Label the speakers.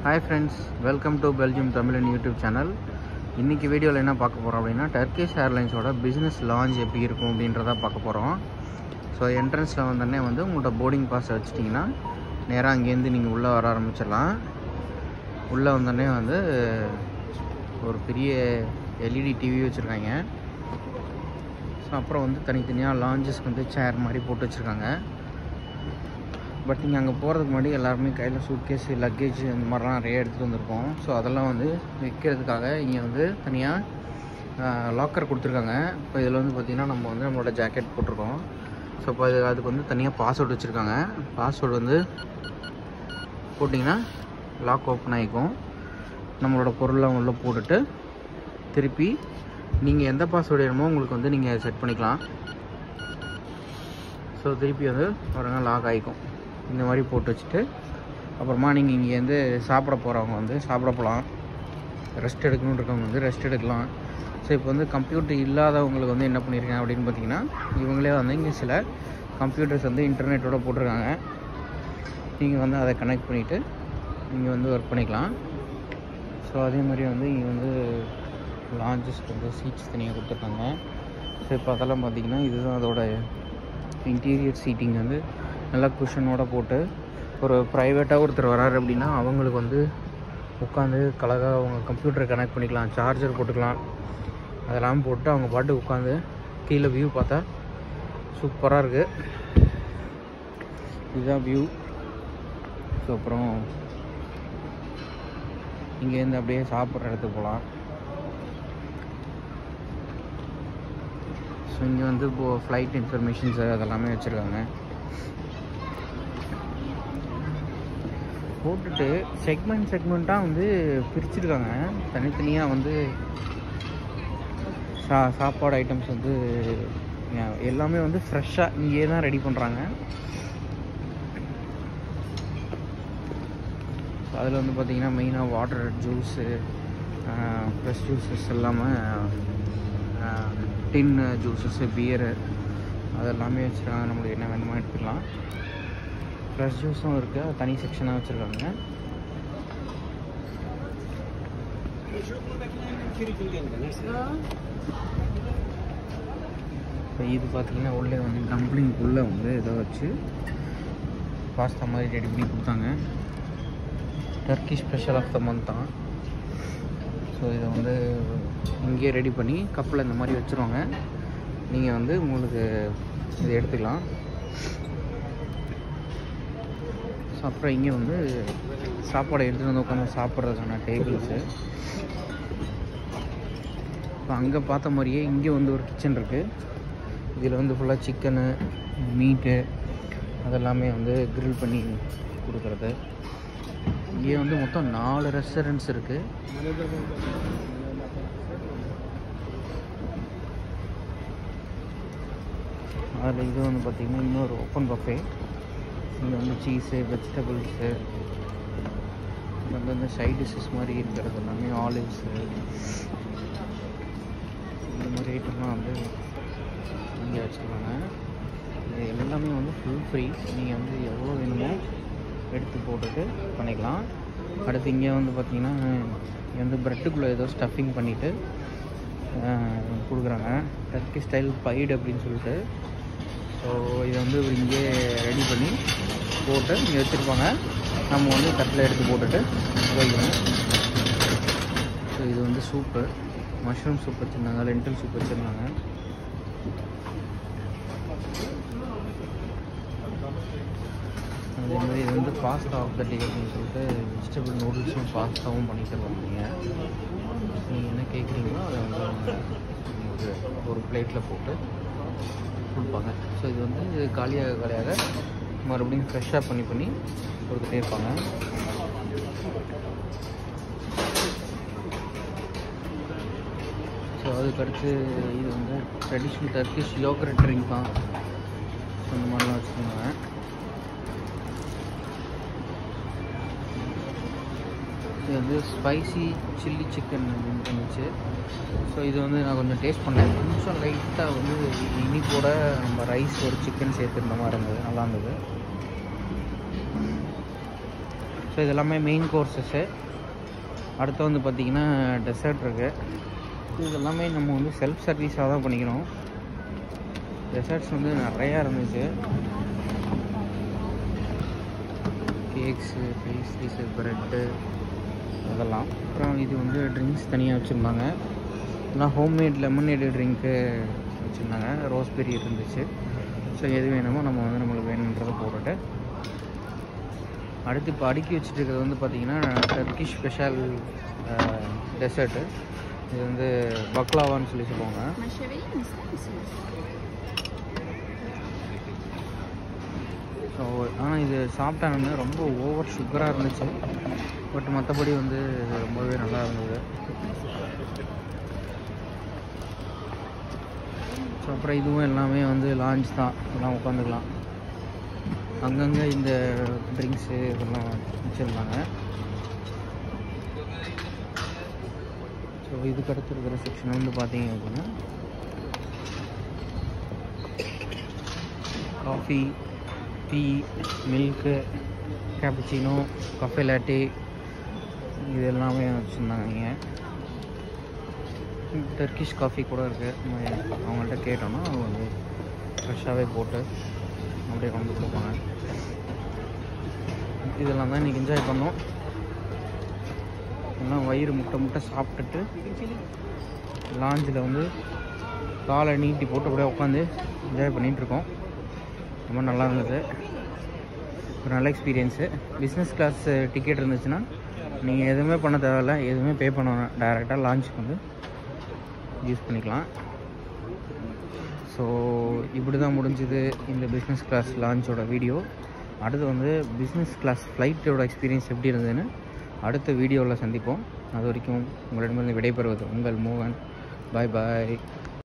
Speaker 1: hi friends welcome to Belgium Tamilan YouTube channel இன்றைக்கி வீடியோவில் என்ன பார்க்க போகிறோம் அப்படின்னா டர்க்கிஷ் ஏர்லைன்ஸோட பிஸ்னஸ் லான்ச் எப்படி இருக்கும் அப்படின்றத பார்க்க போகிறோம் ஸோ என்ட்ரன்ஸில் வந்தோடனே வந்து உங்களோட போர்டிங் பாஸை வச்சிட்டிங்கன்னா நேராக அங்கேருந்து நீங்கள் உள்ளே வர ஆரம்பிச்சிடலாம் உள்ளே வந்தோடனே வந்து ஒரு பெரிய எல்இடி டிவி வச்சுருக்காங்க ஸோ அப்புறம் வந்து தனித்தனியாக லான்ச்சஸ்க்கு வந்து சேர் மாதிரி போட்டு வச்சுருக்காங்க பட் நீங்கள் அங்கே போகிறதுக்கு முன்னாடி எல்லாருமே கையில் சூட்கேஸ் லக்கேஜ் இந்த மாதிரிலாம் நிறைய எடுத்துகிட்டு வந்திருக்கோம் ஸோ அதெல்லாம் வந்து வைக்கிறதுக்காக இங்கே வந்து தனியாக லாக்கர் கொடுத்துருக்காங்க இப்போ இதில் வந்து பார்த்திங்கன்னா நம்ம வந்து நம்மளோட ஜாக்கெட் போட்டிருக்கோம் ஸோ இப்போ இது அதுக்கு வந்து தனியாக பாஸ்வேர்டு வச்சுருக்காங்க பாஸ்வேர்டு வந்து போட்டிங்கன்னா லாக் ஓப்பன் ஆகிக்கும் நம்மளோட பொருள்லாம் உள்ளே போட்டுட்டு திருப்பி நீங்கள் எந்த பாஸ்வேர்டு வேணுமோ உங்களுக்கு வந்து நீங்கள் செட் பண்ணிக்கலாம் ஸோ திருப்பி வந்து பாருங்க லாக் ஆகிக்கும் இந்த மாதிரி போட்டு வச்சுட்டு அப்புறமா நீங்கள் இங்கேருந்து சாப்பிட போகிறவங்க வந்து சாப்பிட போகலாம் ரெஸ்ட் எடுக்கணும்னு இருக்கவங்க வந்து ரெஸ்ட் எடுக்கலாம் ஸோ இப்போ வந்து கம்ப்யூட்டர் இல்லாதவங்களுக்கு வந்து என்ன பண்ணியிருக்கேன் அப்படின்னு பார்த்தீங்கன்னா இவங்களே வந்து இங்கே சில கம்ப்யூட்டர்ஸ் வந்து இன்டர்நெட்டோட போட்டிருக்காங்க நீங்கள் வந்து அதை கனெக்ட் பண்ணிவிட்டு நீங்கள் வந்து ஒர்க் பண்ணிக்கலாம் ஸோ அதே மாதிரி வந்து இங்கே வந்து லான்ச்சஸ்க்கு வந்து சீட்ஸ் தனியாக கொடுத்துருக்காங்க ஸோ இப்போ அதெல்லாம் பார்த்தீங்கன்னா இதுதான் அதோட இன்டீரியர் சீட்டிங் வந்து நல்லா குஷனோட போட்டு ஒரு ப்ரைவேட்டாக ஒருத்தர் வராரு அப்படின்னா அவங்களுக்கு வந்து உட்காந்து கலகாக அவங்க கம்ப்யூட்டரை கனெக்ட் பண்ணிக்கலாம் சார்ஜர் போட்டுக்கலாம் அதெல்லாம் போட்டு அவங்க பாட்டு உட்காந்து கீழே வியூ பார்த்தா சூப்பராக இருக்குது இதுதான் வியூ ஸோ அப்புறம் இங்கேருந்து அப்படியே சாப்பிட்ற இடத்துக்கு போகலாம் ஸோ இங்கே வந்து இப்போது ஃப்ளைட் இன்ஃபர்மேஷன்ஸு அதெல்லாமே வச்சுருக்காங்க போட்டுட்டு செக்மெண்ட் செக்மெண்ட்டாக வந்து பிரிச்சிருக்காங்க தனித்தனியாக வந்து சா சாப்பாடு ஐட்டம்ஸ் வந்து அஹ், எல்லாமே வந்து ஃப்ரெஷ்ஷாக இங்கே தான் ரெடி பண்ணுறாங்க அதில் வந்து பார்த்திங்கன்னா மெயினாக வாட்டர் ஜூஸு ஃப்ரெஷ் ஜூஸஸ் எல்லாமே டின் ஜூஸஸ்ஸு பியரு அதெல்லாமே வச்சுருக்காங்க நம்மளுக்கு என்ன வேணுமோ எடுத்துக்கலாம் ஃப்ரெஷ் ஜூஸும் இருக்குது அது தனி செக்ஷனாக வச்சுருக்காங்க இப்போ இது பார்த்தீங்கன்னா உள்ளே வந்து டம்ப்ளிங்குள்ளே வந்து இதை வச்சு பாஸ்தா மாதிரி ரெடி பண்ணி கொடுத்தாங்க turkey special of the month தான் ஸோ இதை வந்து இங்கேயே ரெடி பண்ணி கப்பில் இந்த மாதிரி வச்சுருவாங்க நீங்கள் வந்து உங்களுக்கு இதை எடுத்துக்கலாம் ஸோ அப்புறம் இங்கே வந்து சாப்பாடை எடுத்துகிட்டு வந்து உட்காந்து சாப்பிட்றதுக்கான டேபிள்ஸு இப்போ அங்கே பார்த்த மாதிரியே இங்கே வந்து ஒரு கிச்சன் இருக்குது இதில் வந்து ஃபுல்லாக சிக்கனு மீட்டு அதெல்லாமே வந்து grill பண்ணி கொடுக்குறது இங்கே வந்து மொத்தம் நாலு ரெஸ்டாரண்ட்ஸ் இருக்குது அதில் இது வந்து பார்த்திங்கன்னா இன்னொரு ஓப்பன் பஃபே இங்கே வந்து சீஸு வெஜிடபிள்ஸு வந்து வந்து சைட் டிஷ்ஷஸ் மாதிரி இருக்கிறது எல்லாமே ஆலிவ்ஸு இந்த மாதிரி ஐட்டம்லாம் வந்து இங்கே வச்சுருக்காங்க இது எல்லாமே வந்து ஃபுல் ஃப்ரீ நீங்கள் வந்து எவ்வளோ வேணுமோ எடுத்து போட்டுட்டு பண்ணிக்கலாம் அடுத்து இங்கே வந்து பார்த்தீங்கன்னா இங்கே வந்து ப்ரெட்டுக்குள்ளே ஏதோ ஸ்டஃபிங் பண்ணிவிட்டு கொடுக்குறாங்க டர்க்கி ஸ்டைல் பைடு அப்படின்னு சொல்லிட்டு ஸோ இதை வந்து இங்கே ரெடி பண்ணி போட்டு இங்கே வச்சுருப்பாங்க நம்ம வந்து தட்டில் எடுத்து போட்டுட்டு வைக்கணும் ஸோ இது வந்து சூப்பு மஷ்ரூம் சூப் வச்சுருந்தாங்க லென்டில் சூப் வச்சுருந்தாங்க அதே மாதிரி இது வந்து பாஸ்தா ஆஃப் த டே அப்படின்னு சொல்லிட்டு வெஜிடபிள் நூடுல்ஸும் பாஸ்தாவும் பண்ணி தருவாங்க நீங்கள் நீங்கள் என்ன கேட்குறீங்களோ அதை வந்து அவங்க உங்களுக்கு ஒரு பிளேட்டில் போட்டு கொடுப்பாங்க ஸோ இது வந்து காலியாக காலியாக மறுபடியும் ஃப்ரெஷ்ஷாக பண்ணி பண்ணி கொடுத்துட்டே இருப்பாங்க ஸோ அதுக்கடுத்து இது வந்து ட்ரெடிஷ்னல் டர்க்கிஷ் யோகரட் ட்ரிங்க் தான் அந்த மாதிரிலாம் வச்சுருந்தாங்க இது வந்து ஸ்பைசி சில்லி சிக்கன் அப்படின்னு இருந்துச்சு ஸோ இது வந்து நான் கொஞ்சம் டேஸ்ட் பண்ணேன் கொஞ்சம் லைட்டாக வந்து இனிப்போட நம்ம ரைஸ் ஒரு சிக்கன் சேர்த்துருந்த மாதிரி இருந்தது நல்லா இருந்தது ஸோ இது எல்லாமே மெயின் கோர்சஸ்ஸு அடுத்து வந்து பார்த்திங்கன்னா டெசர்ட் இருக்குது இது எல்லாமே நம்ம வந்து செல்ஃப் சர்வீஸாக தான் பண்ணிக்கணும் டெசர்ட்ஸ் வந்து நிறையா இருந்துச்சு கேக்ஸு பேஸ்ட்ரீஸு ப்ரெட்டு அதெல்லாம் அப்புறம் இது வந்து ட்ரிங்க்ஸ் தனியாக வச்சுருந்தாங்க எல்லாம் ஹோம்மேட் லெமனேடு ட்ரிங்க்கு வச்சுருந்தாங்க ரோஸ்பெரி இருந்துச்சு ஸோ எது வேணுமோ நம்ம வந்து நம்மளுக்கு வேணுன்றதை போட்டுட்டு அடுத்து இப்போ அடுக்கி வச்சுட்டு இருக்கிறது வந்து பார்த்திங்கன்னா டர்க்கிஷ் ஸ்பெஷல் டெசர்ட்டு இது வந்து பக்லாவான்னு சொல்லி சொல்லுவாங்க
Speaker 2: Ma chérie, mais ça, c'est
Speaker 1: so ஆனால் இது சாப்பிட்டானுங்க ரொம்ப ஓவர் சுகராக இருந்துச்சு பட் மற்றபடி வந்து ரொம்பவே நல்லா இருந்தது ஸோ அப்புறம் இதுவும் எல்லாமே வந்து லான்ச் தான் எல்லாம் உட்காந்துக்கலாம் அங்கங்கே இந்த ட்ரிங்க்ஸு இதெல்லாம் வச்சுருந்தாங்க ஸோ இதுக்கு அடுத்து இருக்கிற செக்ஷன் வந்து பார்த்தீங்க அப்படின்னா coffee tea milk cappuccino cafe latte இது எல்லாமே வச்சுருந்தாங்க இங்கே டர்க்கிஷ் காஃபி கூட இருக்குது அவங்கள்ட்ட கேட்டோம்னா அவங்க வந்து ஃப்ரெஷ்ஷாகவே போட்டு அப்படியே கொண்டு கொடுப்பாங்க இதெல்லாம் தான் இன்றைக்கி என்ஜாய் பண்ணோம் எல்லாம் வயிறு முட்டை முட்டை சாப்பிட்டுட்டு லாஞ்சில் வந்து காலை நீட்டி போட்டு அப்படியே உட்காந்து என்ஜாய் பண்ணிகிட்ருக்கோம் ரொம்ப நல்லா இருந்தது ஒரு நல்ல எக்ஸ்பீரியன்ஸு பிஸ்னஸ் கிளாஸ் டிக்கெட் இருந்துச்சுன்னா நீங்கள் எதுவுமே பண்ண தேவையில்ல எதுவுமே பே பண்ண வேணாம் டைரெக்டாக லான்ச்சுக்கு வந்து யூஸ் பண்ணிக்கலாம் ஸோ இப்படி தான் முடிஞ்சுது இந்த பிஸ்னஸ் கிளாஸ் லான்ச்சோட வீடியோ அடுத்து வந்து பிஸ்னஸ் கிளாஸ் ஃப்ளைட்டோட எக்ஸ்பீரியன்ஸ் எப்படி இருந்ததுன்னு அடுத்த வீடியோவில் சந்திப்போம் அது வரைக்கும் உங்களிடமிருந்து விடைபெறுவது உங்கள் மோகன் பாய் பாய்